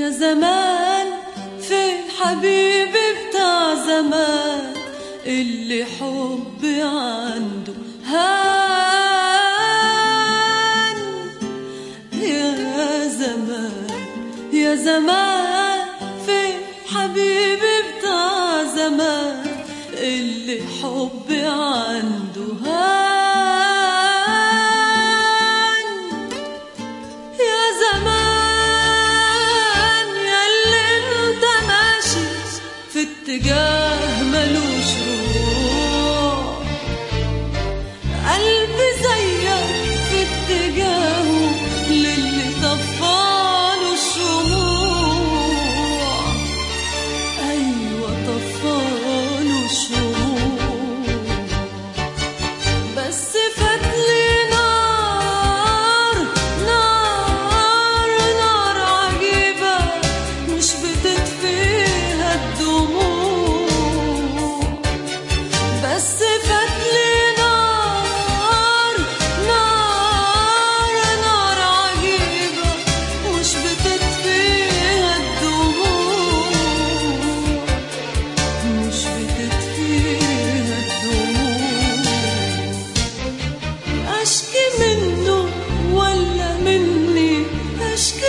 يا زمان فين حبيبي بتاع زمان اللي حبي عنده هان يا زمان يا زمان فين حبيبي بتاع زمان اللي حبي عنده هان يا زمان ياللي انت ماشي في اتجاه ملوش روح قلبي زيك في اتجاهه للي طفاله الشموع ايوه طفاله الشموع بس فاتلي نار نار نار عجيبة مش بتطفيها الدموع بس فاتلي نار نار نار عجيبة مش بتطفيها الدموع مش بتطفيها الدموع اشكي منه ولا مني اشكي